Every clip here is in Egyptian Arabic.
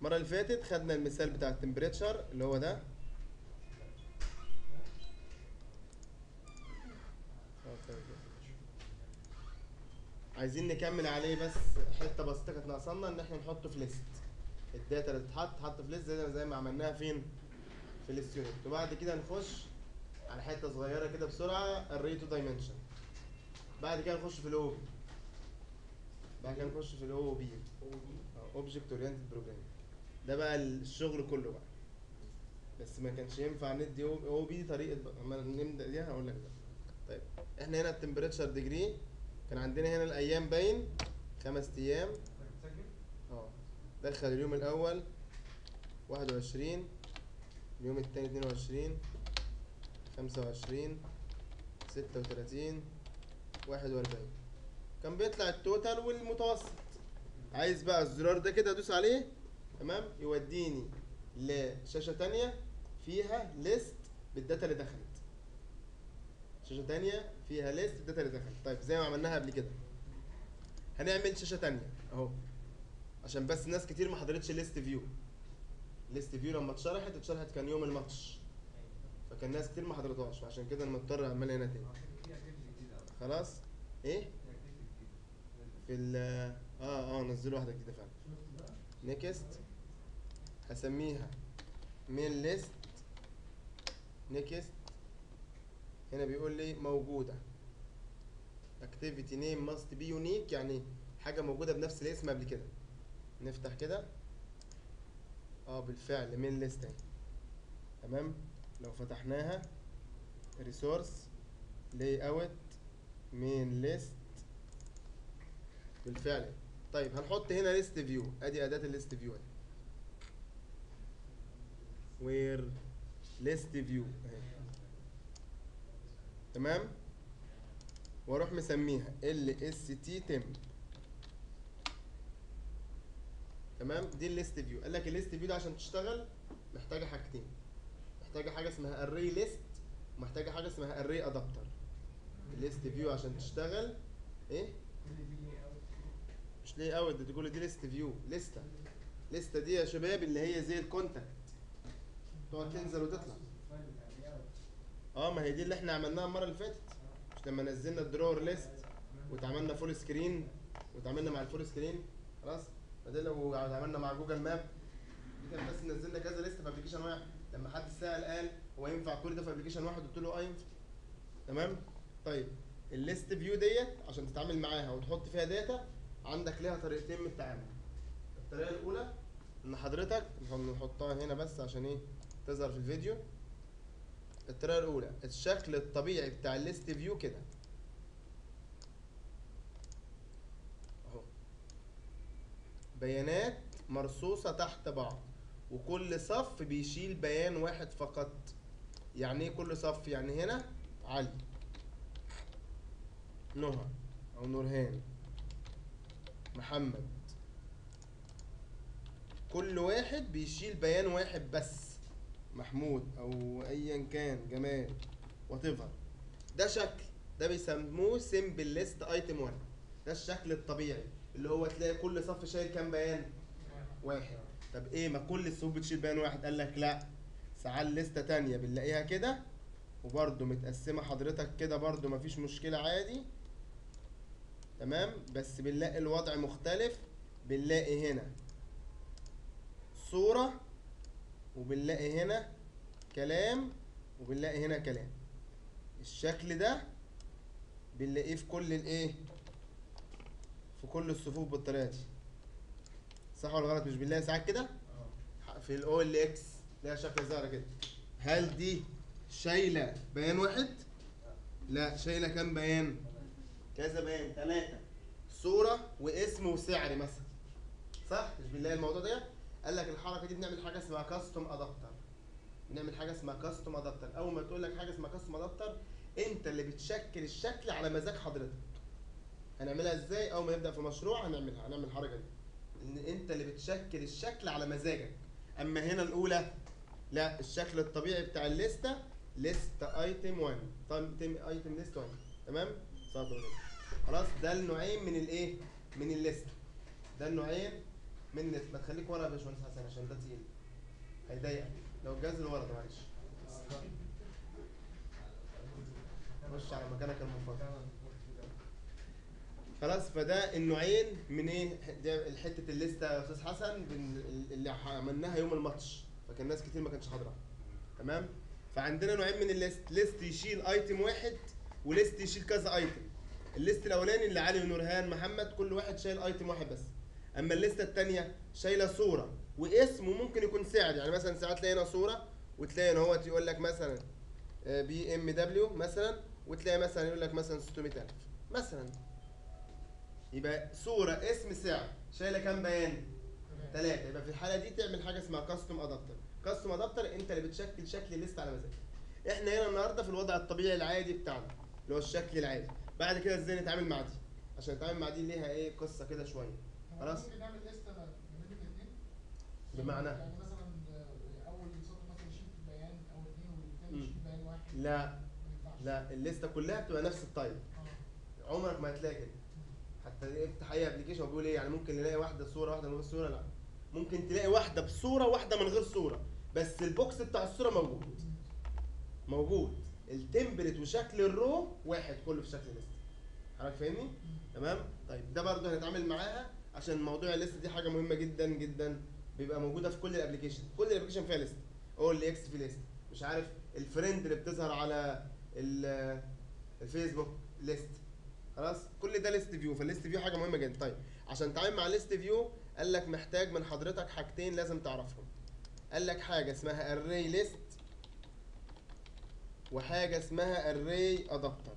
المره اللي فاتت خدنا المثال بتاع التمبريتشر اللي هو ده عايزين نكمل عليه بس حته بسيطه كانت ناقصانا ان احنا نحطه في ليست الداتا اللي تتحط تحط في ليست زي زي ما عملناها فين في ليست يونت وبعد كده نخش على حته صغيره كده بسرعه الري تو دايمنشن بعد كده نخش في الاو بعد كده نخش في الاو بي اوبجكت اورينتد بروجرامينج ده بقى الشغل كله بقى بس ما كانش ينفع ندي او بي طريقه بقى اما نبدا دي هقول لك ده طيب احنا هنا التمبريتشر ديجري كان عندنا هنا الايام باين خمس ايام اه دخل اليوم الاول واحد وعشرين اليوم التاني اتنين وعشرين خمسة وعشرين ستة وتلاتين واحد واربعين كان بيطلع التوتال والمتوسط عايز بقى الزرار ده كده ادوس عليه تمام يوديني لشاشة تانية فيها ليست بالداتا اللي دخلت شاشة تانية فيها ليست الداتا اللي دخلت طيب زي ما عملناها قبل كده هنعمل شاشة تانية اهو عشان بس ناس كتير ما حضرتش ليست فيو ليست فيو لما اتشرحت اتشرحت كان يوم الماتش فكان ناس كتير ما حضرتهاش فعشان كده انا مضطر اعملها هنا تاني خلاص ايه في ال اه اه نزلوا واحده جديده فعلا نيكست هسميها مين ليست نيكست هنا بيقول لي موجوده activity name must be unique يعني حاجه موجوده بنفس الاسم قبل كده نفتح كده اه بالفعل مين ليست اهي تمام لو فتحناها ريسورس لاي اوت مين ليست بالفعل طيب هنحط هنا ليست فيو ادي اداه الليست فيو اهي وير ليست فيو اهي تمام واروح مسميها ال اس تي تم تمام دي الليست فيو قال لك الليست فيو ده عشان تشتغل محتاجه حاجتين محتاجه حاجه اسمها اري ليست ومحتاجه حاجه اسمها اري ادابتر الليست فيو عشان تشتغل ايه مش ليه اوت دي تقول دي ليست فيو لسته لسته دي يا شباب اللي هي زي الكونتاكت تقعد تنزل وتطلع اه ما هي دي اللي احنا عملناها المره اللي فاتت مش لما نزلنا الدرور ليست واتعملنا فول سكرين واتعاملنا مع الفول سكرين خلاص فده لو عملنا مع جوجل ماب دي كان بس نزلنا كذا ليست في ابلكيشن واحد لما حد سال قال هو ينفع كل ده في ابلكيشن واحد قلت له اه ينفع تمام طيب الليست فيو ديت عشان تتعامل معاها وتحط فيها داتا عندك ليها طريقتين من التعامل الطريقه الاولى ان حضرتك نحطها هنا بس عشان ايه تظهر في الفيديو الطريقه الاولى الشكل الطبيعي بتاع الليست فيو كده اهو بيانات مرصوصه تحت بعض وكل صف بيشيل بيان واحد فقط يعني ايه كل صف يعني هنا علي نهى او نورهان محمد كل واحد بيشيل بيان واحد بس محمود او ايا كان جمال وات ده شكل ده بيسموه سيمبل ليست ايتم 1 ده الشكل الطبيعي اللي هو تلاقي كل صف شايل كام بيان واحد طب ايه ما كل الصفوف بتشيل بيان واحد قال لك لا ساعات لستة تانية بنلاقيها كده وبرده متقسمة حضرتك كده برده مفيش مشكلة عادي تمام بس بنلاقي الوضع مختلف بنلاقي هنا صورة وبنلاقي هنا كلام وبنلاقي هنا كلام الشكل ده بنلاقيه في كل الايه في كل الصفوف بالطريقه دي صح ولا غلط مش بنلاقي ساعات كده في الاو ال اكس ليها شكل ظاهره كده هل دي شايله بيان واحد لا شايله كام بيان كذا بيان ثلاثه صوره واسم وسعر مثلا صح مش بنلاقي الموضوع ده قال لك الحركه دي بنعمل حاجه اسمها كاستوم ادابتر بنعمل حاجه اسمها كاستوم ادابتر اول ما تقول لك حاجه اسمها كاستوم ادابتر انت اللي بتشكل الشكل على مزاج حضرتك هنعملها ازاي اول ما نبدا في مشروع هنعملها هنعمل الحركه دي ان انت اللي بتشكل الشكل على مزاجك اما هنا الاولى لا الشكل الطبيعي بتاع الليسته ليست ايتم 1 ايتم ايتم ليست 1 تمام صلاه النبي خلاص ده النوعين من الايه من الليست ده النوعين من ليست ما تخليك ورا يا باشمهندس حسن عشان ده تقيل هيضايقك لو الجهاز اللي ورا ده معلش خش على مكانك المفضل خلاص فده النوعين من ايه ده حته الليسته يا استاذ حسن بن- اللي عملناها يوم الماتش فكان ناس كتير ما كانش حاضره تمام فعندنا نوعين من الليست ليست يشيل ايتم واحد وليست يشيل كذا ايتم الليست الاولاني اللي علي ونورهان محمد كل واحد شايل ايتم واحد بس اما الليسته الثانيه شايله صوره واسم وممكن يكون سعر يعني مثلا ساعات تلاقي هنا صوره وتلاقي هنا هو يقول لك مثلا بي ام دبليو مثلا وتلاقي مثلا يقول لك مثلا 600000 مثلا يبقى صوره اسم سعر شايله كام بيان ثلاثة يبقى في الحالة دي تعمل حاجة اسمها كاستم ادابتر كاستم ادابتر انت اللي بتشكل شكل ليست على مزاجك احنا هنا النهارده في الوضع الطبيعي العادي بتاعنا اللي هو الشكل العادي بعد كده ازاي نتعامل مع دي عشان نتعامل مع دي ليها ايه قصة كده شوية خلاص. ممكن نعمل لستة ما بين الاثنين بمعنى؟ يعني مثلا آه، اول سطر مثلا يشيل بيان او اثنين والثاني مم. يشيل بيان واحد لا ما ينفعش لا الليستة كلها بتبقى نفس التايب اه عمرك ما هتلاقي كده حتى افتح اي ابلكيشن وبيقول ايه يعني ممكن نلاقي واحدة صورة واحدة من غير صورة لا ممكن تلاقي واحدة بصورة واحدة من غير صورة بس البوكس بتاع الصورة موجود موجود التمبلت وشكل الرو واحد كله في شكل ليست حضرتك فاهمني تمام طيب ده برضه هنتعامل معاها عشان موضوع الليست دي حاجه مهمه جدا جدا بيبقى موجوده في كل الابلكيشن كل الابلكيشن فيها ليست اول اكس في ليست مش عارف الفريند اللي بتظهر على ال- الفيسبوك ليست خلاص كل ده ليست فيو فالليست فيو حاجه مهمه جدا طيب عشان تتعامل مع ليست فيو قال لك محتاج من حضرتك حاجتين لازم تعرفهم قال لك حاجه اسمها array ليست وحاجه اسمها array adapter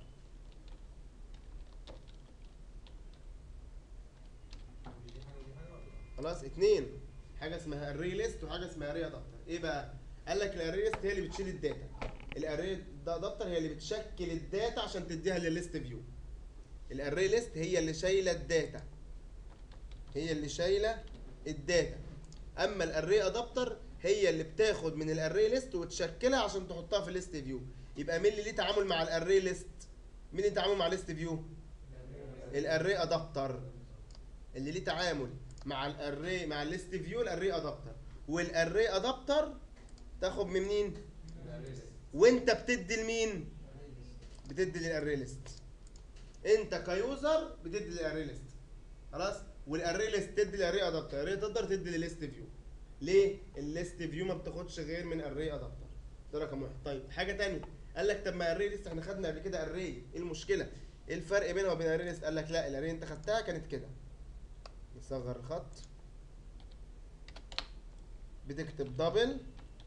خلاص اتنين حاجه اسمها array ليست وحاجه اسمها array adapter ايه بقى قال لك الاري ليست هي اللي بتشيل الداتا الاري ادابتر هي اللي بتشكل الداتا عشان تديها للليست فيو الاري ليست هي اللي شايله الداتا هي اللي شايله الداتا اما الاري ادابتر هي اللي بتاخد من الاري ليست وتشكلها عشان تحطها في الليست فيو يبقى مين اللي ليه تعامل مع الاري ليست مين اللي تعامل مع ليست فيو الاري ادابتر اللي ليه تعامل مع الاري مع الليست فيو الاري ادابتر والاري ادابتر تاخد من مين وانت بتدي لمين بتدي للاري ليست انت كيوزر بتدي للاري ليست خلاص والاري ليست تدي للاري ادابتر الاري ادابتر تدي للليست فيو ليه الليست فيو ما بتاخدش غير من اري ادابتر ده رقم واحد طيب حاجه تانية قال لك طب ما اري ليست احنا خدنا قبل كده اري ايه المشكله ايه الفرق بينها وبين اري ليست قال لك لا الاري انت خدتها كانت كده نصغر الخط بتكتب دبل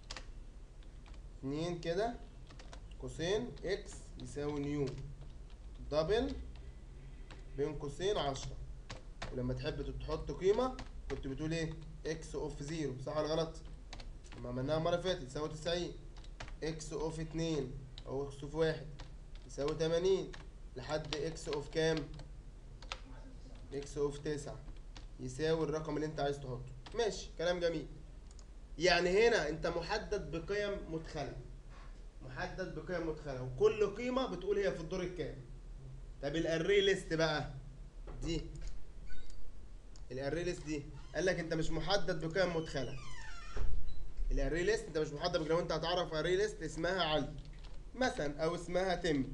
اتنين كده قوسين اكس يساوي نيو دبل بين قوسين عشرة ولما تحب تحط قيمة كنت بتقول ايه اكس اوف زيرو صح ولا غلط؟ لما عملناها المرة اللي فاتت تساوي تسعين اكس اوف اتنين او اكس اوف واحد يساوي تمانين لحد اكس اوف كام؟ اكس اوف تسعة يساوي الرقم اللي انت عايز تحطه ماشي كلام جميل يعني هنا انت محدد بقيم مدخله محدد بقيم مدخله وكل قيمه بتقول هي في الدور الكام طب الاري ليست بقى دي الاري ليست دي قال لك انت مش محدد بقيم مدخله الاري ليست انت مش محدد بقيم لو انت هتعرف اري ليست اسمها علي مثلا او اسمها تم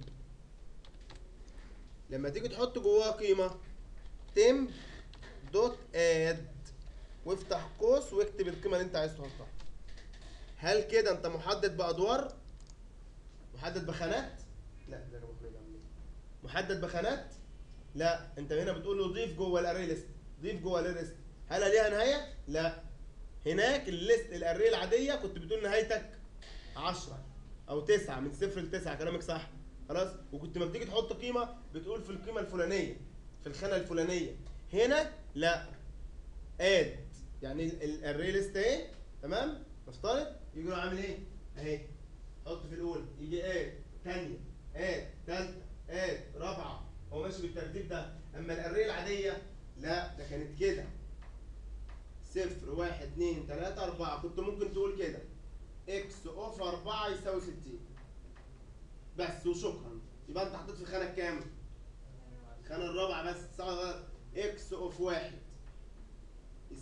لما تيجي تحط جواها قيمه تم دوت اد وافتح قوس واكتب القيمه اللي انت عايز تحطها هل كده انت محدد بادوار محدد بخانات لا ده أنا محدد عامل إيه؟ محدد بخانات لا انت هنا بتقول له ضيف جوه الاري ليست ضيف جوه الاري ليست هل ليها نهايه لا هناك الليست الاري العاديه كنت بتقول نهايتك 10 او 9 من صفر ل 9 كلامك صح خلاص وكنت لما بتيجي تحط قيمه بتقول في القيمه الفلانيه في الخانه الفلانيه هنا لا اد يعني الاري ليست اهي تمام نفترض يجي له عامل ايه اهي حط في الاولى يجي اد ثانيه اد ثالثه اد رابعه هو ماشي بالترتيب ده اما الاري العاديه لا ده كانت كده صفر واحد اتنين تلاته اربعه كنت ممكن تقول كده اكس اوف اربعه يساوي ستين بس وشكرا يبقى انت حطيت في الخانه الكام؟ الخانه الرابعه بس صح ولا غلط؟ اكس اوف واحد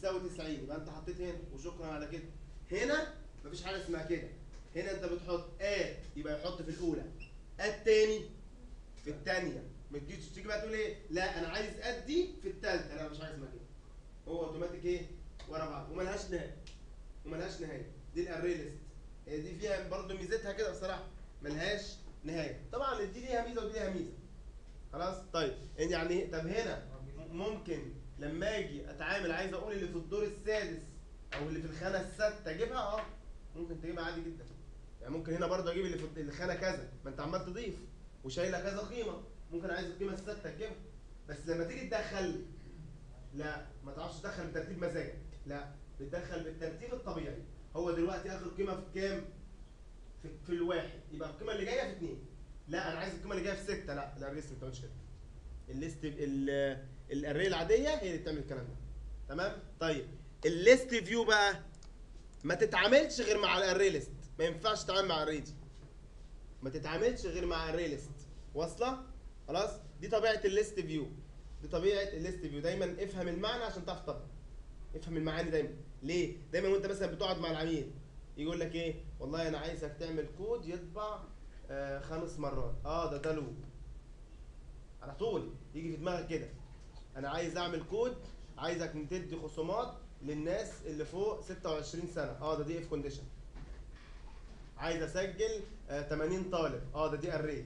بتساوي 90 يبقى انت حطيت هنا وشكرا على كده هنا مفيش حاجه اسمها كده هنا انت بتحط اد يبقى يحط في الاولى اد تاني في الثانيه ما تجيش تيجي بقى تقول ايه لا انا عايز اد دي في الثالثه لا مش حاجه اسمها كده هو اوتوماتيك ايه ورا بعض وملهاش نهايه وملهاش نهايه دي الاري ليست هي دي فيها برضه ميزتها كده بصراحه ملهاش نهايه طبعا دي ليها ميزه ودي ليها ميزه خلاص طيب يعني طب هنا ممكن لما اجي اتعامل عايز اقول اللي في الدور السادس او اللي في الخانه السادسه اجيبها اه ممكن تجيبها عادي جدا يعني ممكن هنا برضه اجيب اللي في الخانه كذا ما انت عمال تضيف وشايله كذا قيمه ممكن عايز القيمه السادسه تجيبها بس لما تيجي تدخل لا ما تعرفش تدخل بترتيب مزاجك لا بتدخل بالترتيب الطبيعي هو دلوقتي اخر قيمه في كام في, في الواحد يبقى القيمه اللي جايه في اثنين لا انا عايز القيمه اللي جايه في سته لا لا الريست ما بتعملش كده الليست الاري العاديه هي اللي بتعمل الكلام ده تمام طيب الليست فيو بقى ما تتعاملش غير مع الاري ليست ما ينفعش تتعامل مع الاري دي ما تتعاملش غير مع الاري ليست واصله خلاص دي طبيعه الليست فيو دي طبيعه الليست فيو دايما افهم المعنى عشان تعرف تطبق افهم المعاني دايما ليه دايما وانت مثلا بتقعد مع العميل يقول لك ايه والله انا عايزك تعمل كود يطبع آه خمس مرات اه ده ده لوب على طول يجي في دماغك كده انا عايز اعمل كود عايزك تدي خصومات للناس اللي فوق 26 سنه اه ده دي اف كونديشن عايز اسجل آه 80 طالب اه ده دي اري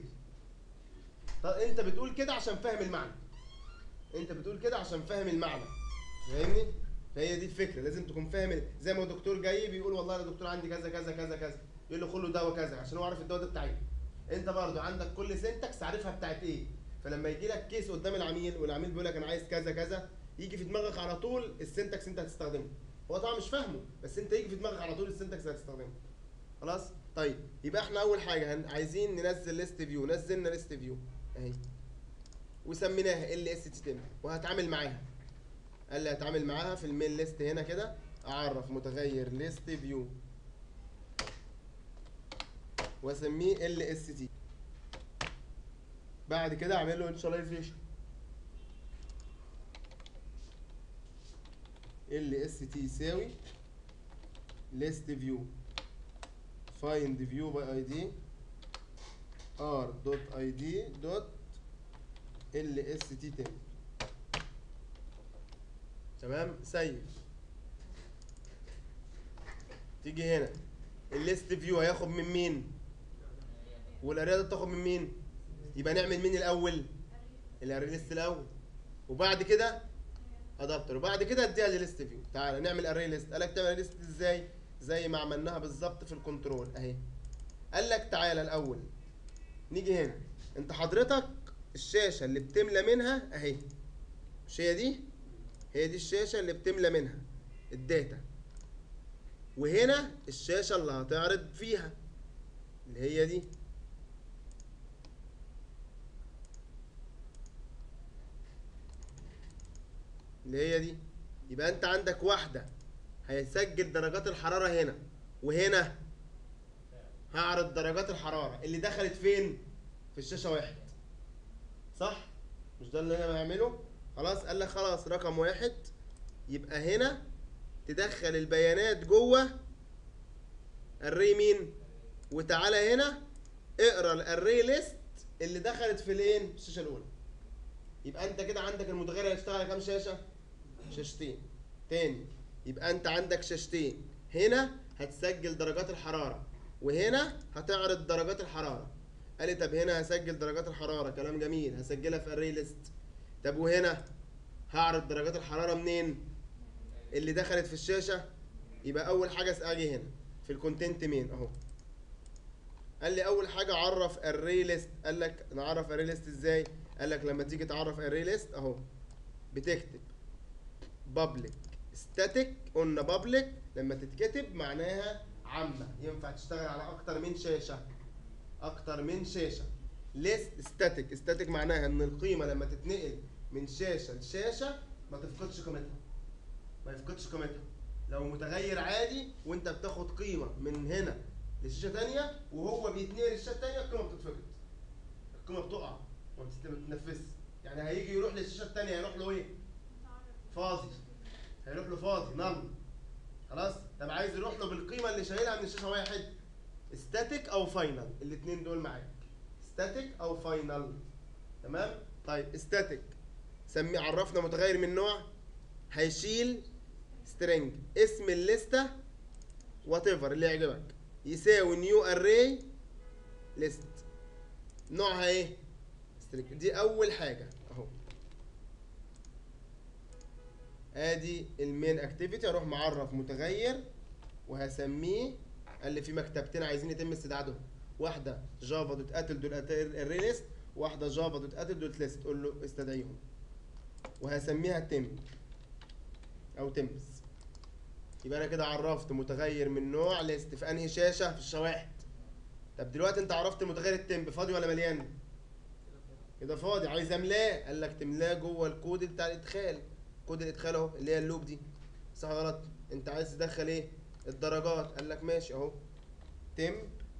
طب انت بتقول كده عشان فاهم المعنى انت بتقول كده عشان فاهم المعنى فاهمني فهي دي الفكره لازم تكون فاهم ال- زي ما الدكتور جاي بيقول والله انا دكتور عندي كذا كذا كذا كذا يقول له خد له دواء كذا عشان هو عارف الدواء ده بتاع ايه انت برضو عندك كل سنتكس عارفها بتاعت ايه فلما يجي لك كيس قدام العميل والعميل بيقول لك انا عايز كذا كذا يجي في دماغك على طول السنتكس انت هتستخدمه هو طبعا مش فاهمه بس انت يجي في دماغك على طول السنتكس اللي هتستخدمه خلاص طيب يبقى احنا اول حاجه هن... عايزين ننزل ليست فيو نزلنا ليست فيو اهي وسميناها ال اس تي تم وهتعامل معاها قال لي هتعامل معاها في المين ليست هنا كده اعرف متغير ليست فيو واسميه ال اس تي بعد كده اعمل له انشاليزيشن ال اس تي يساوي ليست فيو find view by id r dot id dot lst تاني تمام سيف تيجي هنا الليست فيو هياخد من مين والاريا ده تاخد من مين يبقى نعمل مين الاول الاري ليست الاول وبعد كده ادابتر وبعد كده اديها لليست فيو تعالى نعمل اري ليست قال لك تعمل ليست ازاي زي ما عملناها بالظبط في الكنترول اهي قال لك تعالى الاول نيجي هنا انت حضرتك الشاشه اللي بتملى منها اهي مش هي دي هي دي الشاشه اللي بتملى منها الداتا وهنا الشاشه اللي هتعرض فيها اللي هي دي اللي هي دي يبقى انت عندك واحده هيسجل درجات الحراره هنا وهنا هعرض درجات الحراره اللي دخلت فين في الشاشه واحد صح مش ده اللي انا بعمله خلاص قال لك خلاص رقم واحد يبقى هنا تدخل البيانات جوه الري مين وتعالى هنا اقرا الاري ليست اللي دخلت في الايه الشاشه الاولى يبقى انت كده عندك المتغير هيشتغل على كام شاشه شاشتين تاني يبقى انت عندك شاشتين هنا هتسجل درجات الحراره وهنا هتعرض درجات الحراره قال لي طب هنا هسجل درجات الحراره كلام جميل هسجلها في الري ليست طب وهنا هعرض درجات الحراره منين اللي دخلت في الشاشه يبقى اول حاجه اجي هنا في الكونتنت مين اهو قال لي اول حاجه عرف الري ليست قال لك نعرف الري ليست ازاي قال لك لما تيجي تعرف الري ليست اهو بتكتب بابليك ستاتيك قلنا بابليك لما تتكتب معناها عامه ينفع تشتغل على اكتر من شاشه اكتر من شاشه ليست ستاتيك ستاتيك معناها ان القيمه لما تتنقل من شاشه لشاشه ما تفقدش قيمتها ما يفقدش قيمتها لو متغير عادي وانت بتاخد قيمه من هنا لشاشه تانية وهو بيتنقل للشاشه التانية القيمه بتتفقد القيمه بتقع وما بتست- ما بتتنفذش يعني هيجي يروح للشاشه التانية يروح له ايه فاضي هيروح له فاضي نل خلاص طب عايز يروح له بالقيمه اللي شايلها من الشاشه واحد ستاتيك او فاينل الاثنين دول معاك ستاتيك او فاينل تمام طيب ستاتيك سمي عرفنا متغير من نوع هيشيل سترينج اسم الليسته وات ايفر اللي يعجبك يساوي نيو اري ليست نوعها ايه string. دي اول حاجه اهو ادي المين اكتيفيتي اروح معرف متغير وهسميه قال لي في مكتبتين عايزين يتم استدعائهم واحده جافا دوت اتل دوت اري ليست واحده جافا دوت اتل دوت ليست قول له استدعيهم وهسميها تم او تمز يبقى انا كده عرفت متغير من نوع ليست في انهي شاشه في الشواحن طب دلوقتي انت عرفت المتغير التمب فاضي ولا مليان كده فاضي عايز املاه قال لك تملاه جوه الكود بتاع الادخال كود الادخال اهو اللي هي اللوب دي صح ولا غلط انت عايز تدخل ايه الدرجات قال لك ماشي اهو تم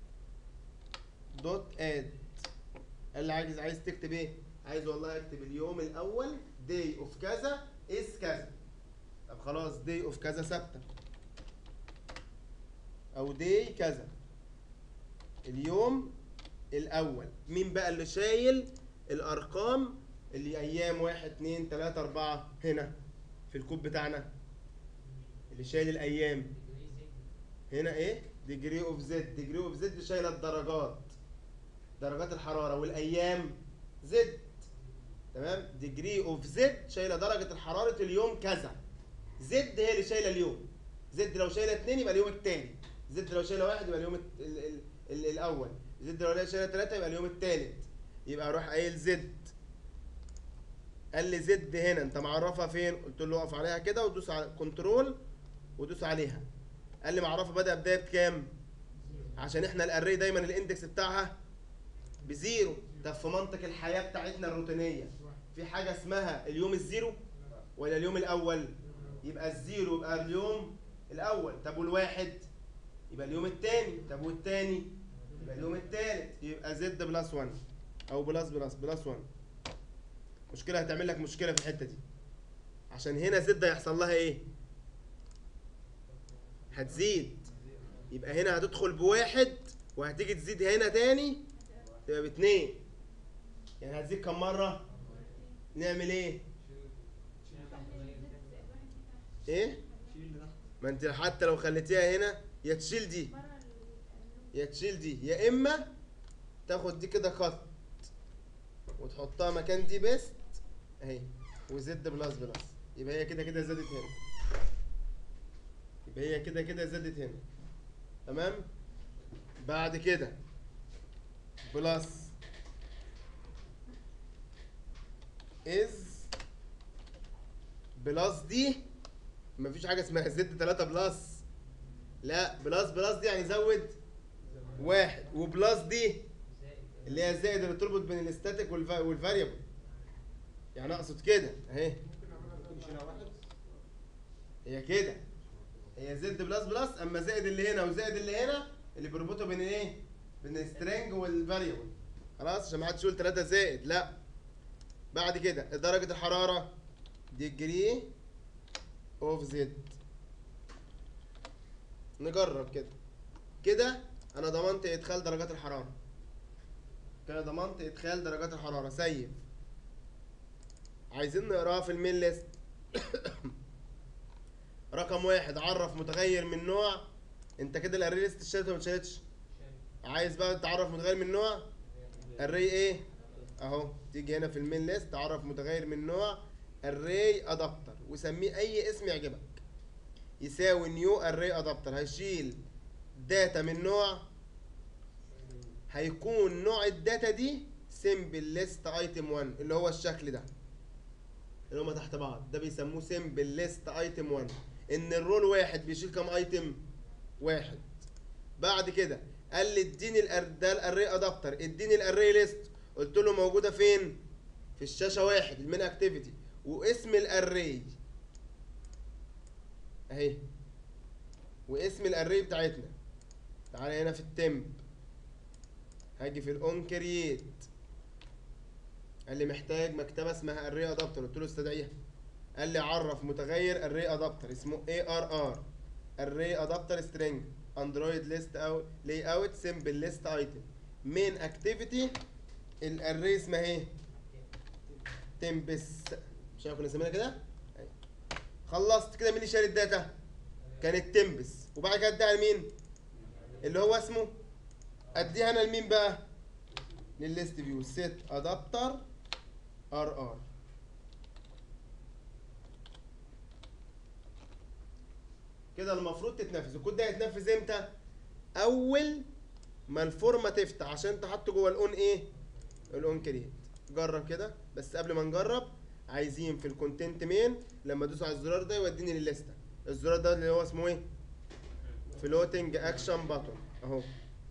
دوت اد قال لي عايز عايز تكتب ايه عايز والله اكتب اليوم الاول داي اوف كذا اس كذا طب خلاص داي اوف كذا ثابته او داي كذا اليوم الاول مين بقى اللي شايل الارقام اللي ايام واحد اتنين تلاتة اربعة هنا في الكود بتاعنا اللي شايل الايام هنا ايه ديجري اوف زد ديجري اوف زد شايله الدرجات درجات الحراره والايام زد تمام ديجري اوف زد شايله درجه الحراره اليوم كذا زد هي اللي شايله اليوم زد لو شايله اتنين يبقى اليوم التاني زد لو شايله واحد يبقى اليوم الت- ال ال ال الاول زد لو شايله تلاته يبقى اليوم التالت يبقى اروح قايل زد قال لي زد هنا انت معرفها فين قلت له اقف عليها كده ودوس على كنترول ودوس عليها قال لي معرفه بدأ بدايه بكام عشان احنا الاري دايما الاندكس بتاعها بزيرو طب في منطق الحياه بتاعتنا الروتينيه في حاجه اسمها اليوم الزيرو ولا اليوم الاول يبقى الزيرو يبقى اليوم الاول طب والواحد يبقى اليوم التاني طب والتاني يبقى اليوم التالت يبقى زد بلس 1 او بلس بلس بلس 1 مشكله هتعمل لك مشكله في الحته دي عشان هنا زد هيحصل لها ايه هتزيد يبقى هنا هتدخل بواحد وهتيجي تزيد هنا تاني تبقى باتنين يعني هتزيد كم مرة؟ نعمل ايه؟ ايه؟ ما انت حتى لو خليتيها هنا يا تشيل دي يا تشيل دي يا اما تاخد دي كده خط وتحطها مكان دي بيست اهي وزد بلس بلس يبقى هي كده كده زادت هنا يبقى هي كده كده زادت هنا تمام بعد كده بلس از بلس دي مفيش حاجه اسمها زد 3 بلس لا بلس بلس دي يعني زود واحد وبلس دي اللي هي الزائد اللي تربط بين الاستاتيك والفاريبل يعني اقصد كده اهي هي كده هي زد بلس بلس اما زائد اللي هنا وزائد اللي هنا اللي بيربطوا بين ايه بين السترنج والفاريبل خلاص عشان ما حدش يقول 3 زائد لا بعد كده درجة الحرارة ديجري اوف زد نجرب كده كده انا ضمنت ادخال درجات الحرارة كده ضمنت ادخال درجات الحرارة سيف عايزين نقراها في المين ليست رقم واحد عرف متغير من نوع انت كده الاري ليست اتشالت ولا ما اتشالتش عايز بقى تعرف متغير من نوع الري ايه اهو تيجي هنا في المين ليست تعرف متغير من نوع الري ادابتر وسميه اي اسم يعجبك يساوي نيو الري ادابتر هيشيل داتا من نوع هيكون نوع الداتا دي سيمبل ليست ايتم 1 اللي هو الشكل ده اللي هما تحت بعض ده بيسموه سيمبل ليست ايتم 1 ان الرول واحد بيشيل كام ايتم واحد بعد كده قال لي اديني الأر... ده الاري ادابتر اديني الاري ليست قلت له موجوده فين في الشاشه واحد المين اكتيفيتي واسم الاري اهي واسم الاري بتاعتنا تعالى هنا في التمب هاجي في الاون كرييت قال لي محتاج مكتبه اسمها اري ادابتر قلت له استدعيها قال لي عرف متغير الري ادابتر اسمه اي ار ار الري ادابتر سترينج اندرويد ليست او لاي اوت سمبل ليست ايتم مين اكتيفيتي الاري اسمها ايه تمبس مش احنا كنا مسمينها كده أيوة. خلصت كده مين اللي شال الداتا كانت تمبس وبعد كده اديها لمين اللي هو اسمه اديها انا لمين بقى للليست فيو سيت ادابتر ار ار كده المفروض تتنفذ الكود ده هيتنفذ امتى اول ما الفورمه تفتح عشان تحط جوه الاون ايه الاون كريت جرب كده بس قبل ما نجرب عايزين في الكونتنت مين لما ادوس على الزرار ده يوديني للليسته الزرار ده اللي هو اسمه ايه فلوتنج اكشن باتون اهو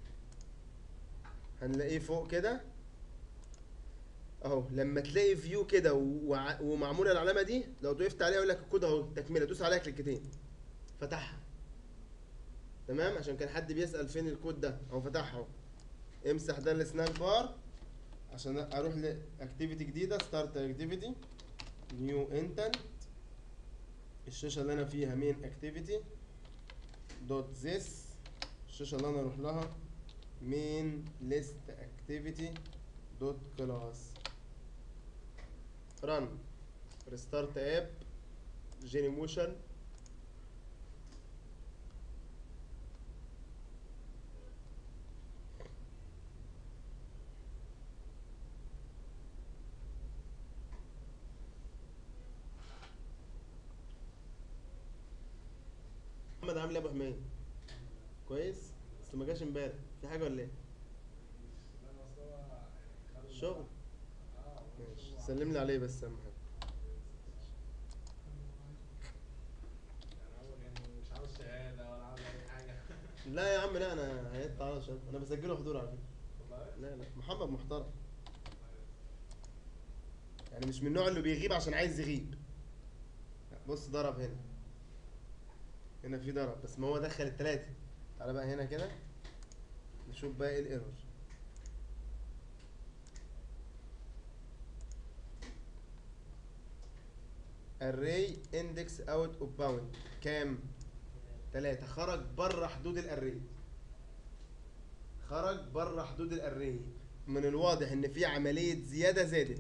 هنلاقيه فوق كده اهو لما تلاقي فيو كده وع- ومعموله العلامه دي لو وقفت عليها يقول لك الكود اهو تكمله دوس عليها كليكتين فتحها تمام عشان كان حد بيسال فين الكود ده اهو فتحها اهو امسح ده السناك بار عشان اروح لاكتيفيتي جديده ستارت اكتيفيتي نيو انتنت الشاشه اللي انا فيها مين اكتيفيتي دوت ذس الشاشه اللي انا اروح لها مين ليست اكتيفيتي دوت كلاس رن ريستارت اب جيني موشن محمد عامل ايه يا ابو حميد كويس بس ما جاش امبارح في حاجه ولا ايه شغل ماشي سلم لي عليه بس اهم حاجه مش عاوز شهاده ولا عاوز اي حاجه لا يا عم لا انا هيطلع على شهادة انا بسجله حضور على فكره والله لا لا محمد محترم يعني مش من النوع اللي بيغيب عشان عايز يغيب لا، بص ضرب هنا هنا في ضرب بس ما هو دخل التلاتة تعالى بقى هنا كده نشوف بقى ايه الايرور array index out of bound كام؟ تلاتة خرج بره حدود الاري خرج بره حدود الاري من الواضح ان في عملية زيادة زادت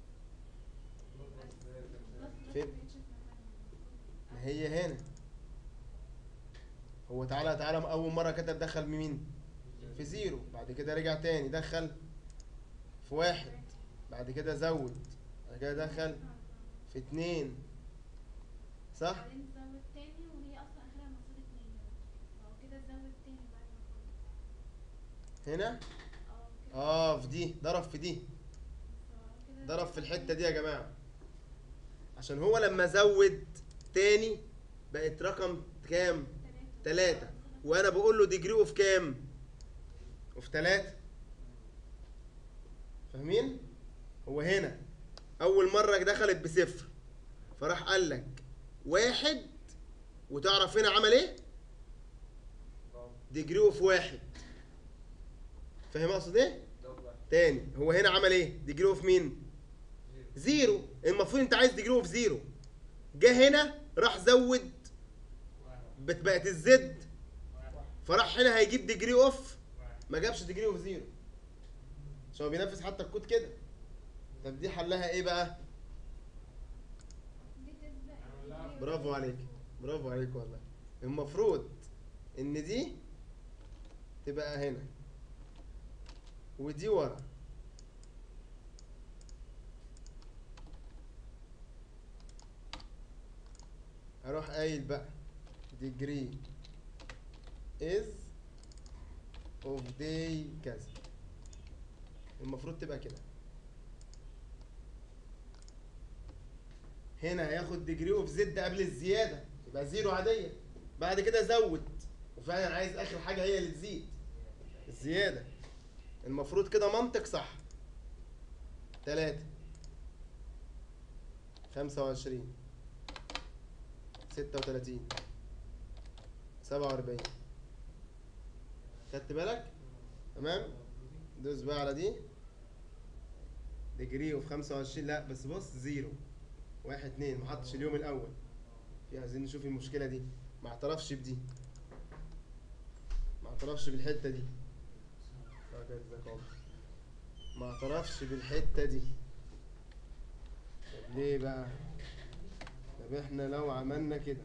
فين؟ ما هي هنا هو تعالى تعالى اول مرة كتب دخل مين في زيرو بعد كده رجع تاني دخل في واحد بعد كده زود بعد كده دخل في اتنين صح بعدين تزود تاني وهي اصلا اخرها المفروض اتنين او كده تزود تاني بعد ما خلص هنا اه كده اه في دي ضرب في دي فهو كده ضرب في الحتة دي يا جماعة عشان هو لما زود تاني بقت رقم كام تلاتة تلاتة وانا بقول له ديجري اوف كام اوف تلاتة فاهمين هو هنا اول مرة دخلت بصفر فراح قال لك واحد وتعرف هنا عمل ايه ديجري اوف واحد فاهم اقصد ايه تاني هو هنا عمل ايه ديجري اوف مين زيرو المفروض انت عايز ديجري اوف زيرو جه هنا راح زود بت- بقت الزد فراح هنا هيجيب ديجري اوف ما جابش ديجري اوف زيرو عشان هو بينفذ حتى الكود كده طب دي حلها ايه بقى دي تسبق برافو عليك برافو عليك والله المفروض ان دي تبقى هنا ودي ورا اروح قايل بقى degree is of day كذا المفروض تبقى كده هنا هياخد ديجري اوف زد قبل الزياده يبقى زيرو عاديه بعد كده زود وفعلا عايز اخر حاجه هي اللي تزيد الزياده المفروض كده منطق صح تلاتة خمسة وعشرين ستة وتلاتين سبعة وأربعين خدت بالك؟ تمام؟ دوس بقى على دي ديجري اوف خمسة وعشرين لا بس بص زيرو واحد اتنين ما حطش اليوم الاول في عايزين نشوف المشكله دي ما اعترفش بدي ما اعترفش بالحته دي آه كده جزاك الله. ما اعترفش بالحته دي طب ليه بقى طب احنا لو عملنا كده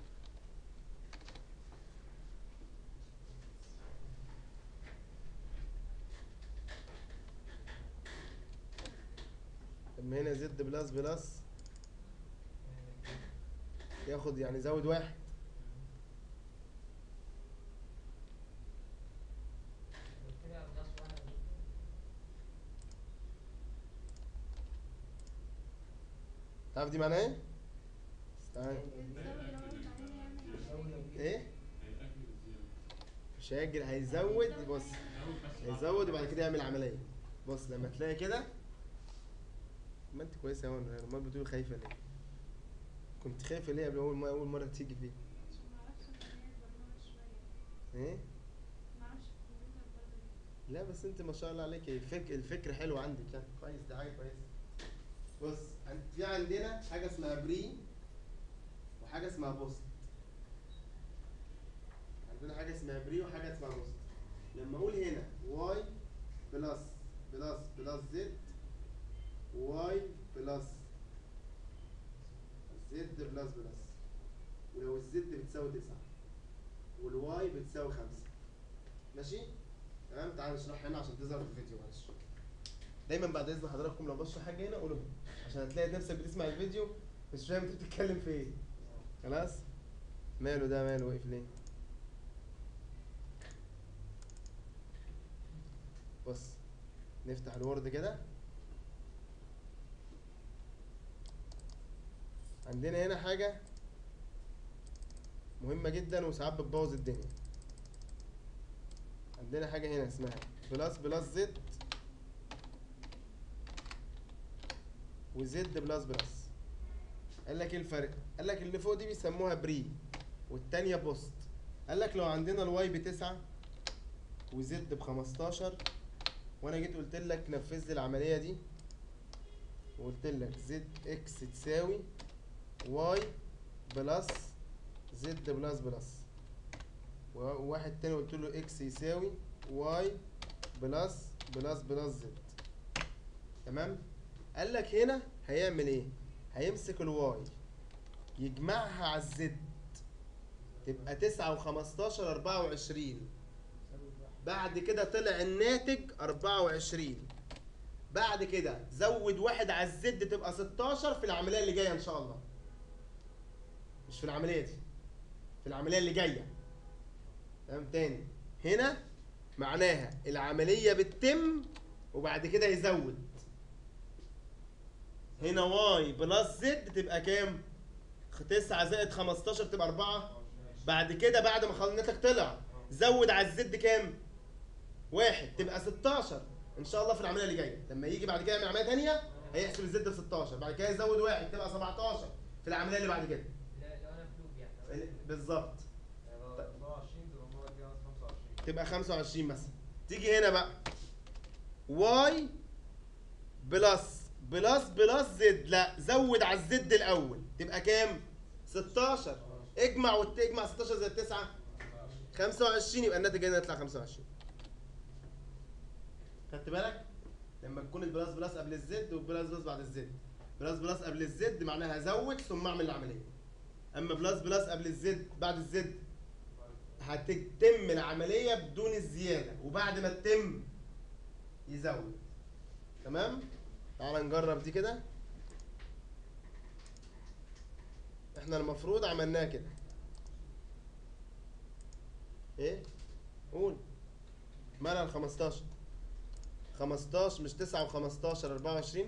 لما هنا زد بلس بلس ياخد يعني زود واحد تعرف دي معناها ايه؟ استنى ايه؟ مش هيجري هيزود بص هيزود وبعد كده يعمل عملية بص لما تلاقي كده ما انت كويسة يا وانا امال بتقول خايفة ليه؟ كنت خايفة ليه قبل اول ما اول مرة تيجي فيه؟ ايه؟ لا بس انت ما شاء الله عليك الفك... الفكر حلو عندك يعني كويس دي حاجة كويسة بص عن- في عندنا حاجة اسمها بري وحاجة اسمها بوست عندنا حاجة اسمها بري وحاجة اسمها بوست لما اقول هنا واي بلس بلس بلس زد واي بلس زد بلس بلس ولو الزد بتساوي تسعة والواي بتساوي خمسة ماشي تمام تعال نشرح هنا عشان تظهر في الفيديو معلش دايما بعد اذن حضراتكم لو بشرح حاجه هنا قولوا عشان هتلاقي نفسك بتسمع الفيديو مش فاهم انت بتتكلم في ايه خلاص ماله ده ماله وقف ليه بص نفتح الوورد كده عندنا هنا حاجه مهمه جدا وساعات بتبوظ الدنيا عندنا حاجه هنا اسمها بلس بلس زد وزد بلس بلس قال لك ايه الفرق قال لك اللي فوق دي بيسموها بري والتانية بوست قال لك لو عندنا الواي بتسعة وزد بخمستاشر وانا جيت قلت لك نفذ لي العملية دي وقلت لك زد اكس تساوي واي بلس زد بلس بلس وواحد تاني قلت له اكس يساوي واي بلس بلس بلس زد تمام قال لك هنا هيعمل ايه هيمسك الواي يجمعها على الزد تبقى تسعة وخمستاشر أربعة وعشرين بعد كده طلع الناتج أربعة وعشرين بعد كده زود واحد على الزد تبقى ستاشر في العملية اللي جاية إن شاء الله مش في العملية دي في العملية اللي جاية تمام تاني هنا معناها العملية بتتم وبعد كده يزود هنا واي بلس زد تبقى كام؟ 9 زائد 15 تبقى 4 بعد كده بعد ما خليتك طلع زود على الزد كام؟ واحد تبقى 16 ان شاء الله في العمليه اللي جايه لما يجي بعد كده يعمل عمليه ثانيه هيحسب الزد ب 16 بعد كده يزود واحد تبقى 17 في العمليه اللي بعد كده لا لو انا فلوب يعني بالظبط يعني لو 24 تبقى المره الجايه 25 تبقى 25 مثلا تيجي هنا بقى واي بلس بلس بلس زد لا زود على الزد الاول تبقى كام 16 اجمع وتجمع 16 زائد 9 25 يبقى الناتج هنا يطلع 25 خدت بالك لما تكون البلس بلس قبل الزد والبلس بلس بعد الزد بلس بلس قبل الزد معناها ازود ثم اعمل العمليه اما بلس بلس قبل الزد بعد الزد هتتم العملية بدون الزيادة وبعد ما تتم يزود تمام تعال نجرب دي كده احنا المفروض عملناها كده ايه قول مالها ال 15 15 مش 9 و15 24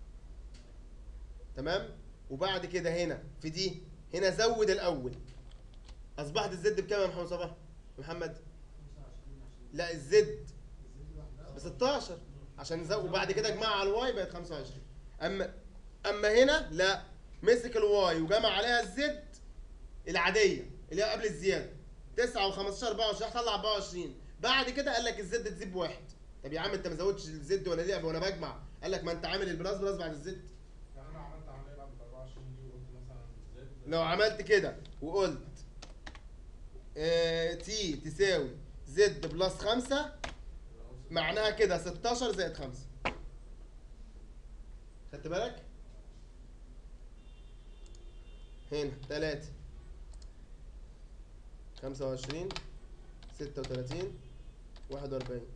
تمام وبعد كده هنا في دي هنا زود الاول اصبحت الزد بكام يا محمد صباح محمد لا الزد ب 16 عشان زود وبعد كده اجمعها على الواي بقت 25 اما اما هنا لا مسك الواي وجمع عليها الزد العاديه اللي هي قبل الزياده 9 و15 24 هطلع 24 بعد كده قال لك الزد تزيد بواحد طب يا عم انت ما زودتش الزد وانا ليه وانا بجمع قال لك ما انت عامل البلاس بلاس بعد الزد يعني انا عملت عمليه بعد ال 24 لو عملت كده وقلت اه تي تساوي زد بلس خمسة معناها كده 16 زائد خمسة خدت بالك؟ هنا تلاتة خمسة وعشرين ستة وتلاتين واحد وأربعين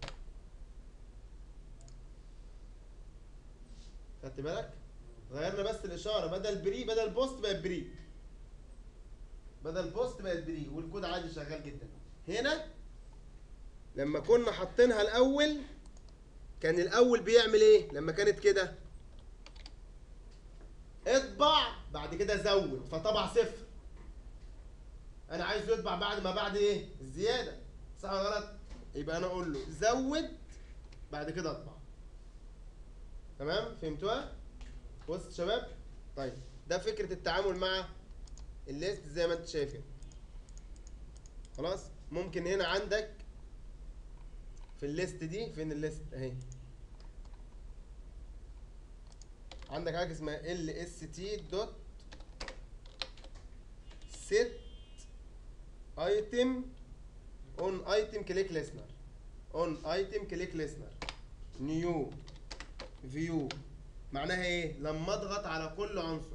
خدت بالك؟ غيرنا بس الإشارة بدل بري بدل بوست بقت بري بدل بوست بقت بري والكود عادي شغال جدا هنا لما كنا حاطينها الأول كان الأول بيعمل إيه؟ لما كانت كده اطبع بعد كده زود فطبع صفر انا عايزه يطبع بعد ما بعد ايه الزياده صح ولا غلط يبقى انا اقول له زود بعد كده اطبع تمام فهمتوها وسط شباب طيب ده فكره التعامل مع الليست زي ما انت شايفين خلاص ممكن هنا عندك في الليست دي فين الليست اهي عندك حاجه اسمها ال اس تي دوت set item on item click listener on item click listener new view معناها ايه لما اضغط على كل عنصر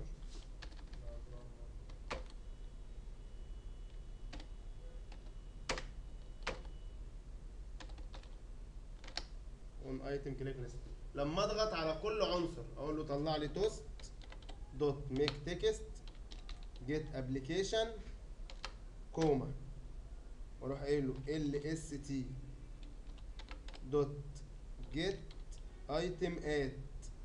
on item click listener لما اضغط على كل عنصر اقول له طلع لي توست دوت ميك تكست جيت ابلكيشن كوما واروح قايل له ال اس تي دوت جيت ايتم اد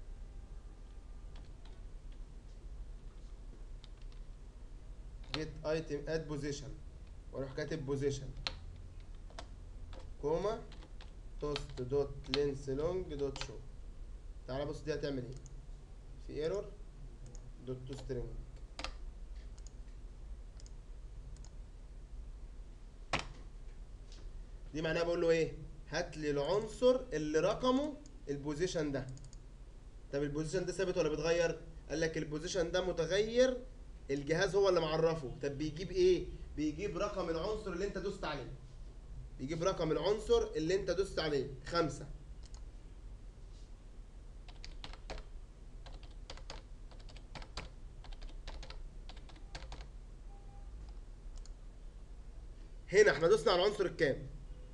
جيت ايتم اد بوزيشن واروح كاتب بوزيشن كوما توست دوت لينس لونج دوت شو تعالى بص دي هتعمل ايه في ايرور دوت تو سترينج دي معناها بقول له ايه هات لي العنصر اللي رقمه البوزيشن ده طب البوزيشن ده ثابت ولا بيتغير قال لك البوزيشن ده متغير الجهاز هو اللي معرفه طب بيجيب ايه بيجيب رقم العنصر اللي انت دوست عليه بيجيب رقم العنصر اللي انت دوست عليه خمسة هنا احنا دوسنا على العنصر الكام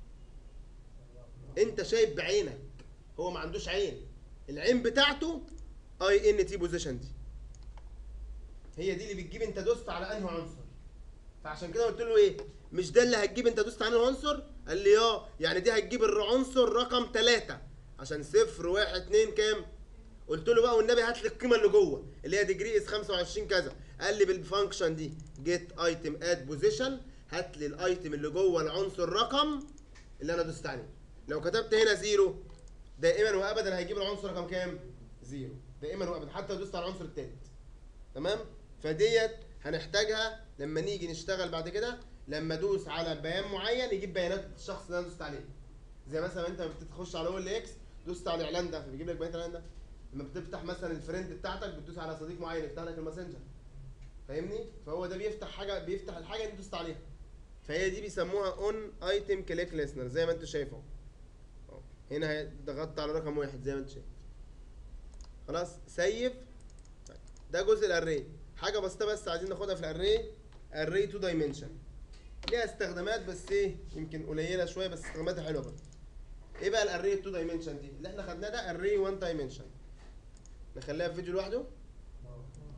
انت شايف بعينك هو ما عندوش عين العين بتاعته اي ان تي بوزيشن دي هي دي اللي بتجيب انت دوست على انهي عنصر فعشان كده قلت له ايه مش ده اللي هتجيب انت دوست على انهي عنصر قال لي اه يعني دي هتجيب العنصر رقم ثلاثة عشان صفر واحد اتنين كام قلت له بقى والنبي هات لي القيمه اللي جوه اللي هي ديجري اس 25 كذا قال لي بالفانكشن دي جيت ايتم اد بوزيشن هات لي الايتم اللي جوه العنصر رقم اللي انا دوست عليه لو كتبت هنا زيرو دائما وابدا هيجيب العنصر رقم كام زيرو دائما وابدا حتى لو دوست على العنصر التالت تمام فديت هنحتاجها لما نيجي نشتغل بعد كده لما ادوس على بيان معين يجيب بيانات الشخص اللي انا دوست عليه زي مثلا انت لما بتخش على اول اكس دوست على الاعلان ده فبيجيب لك بيانات الاعلان ده لما بتفتح مثلا الفريند بتاعتك بتدوس على صديق معين يفتح لك الماسنجر فاهمني فهو ده بيفتح حاجه بيفتح الحاجه اللي انت دوست عليها فهي دي بيسموها اون ايتم كليك ليسنر زي ما انت شايف اهو اهو. هنا هي- ضغطت على رقم واحد زي ما انت شايف خلاص سيف طيب. ده جزء الاري حاجه بسيطه بس عايزين ناخدها في الاري اري 2 دايمنشن ليها استخدامات بس ايه يمكن قليله شويه بس استخداماتها حلوه برضه ايه بقى الاري 2 دايمنشن دي اللي احنا خدناه ده اري 1 دايمنشن نخليها في فيديو لوحده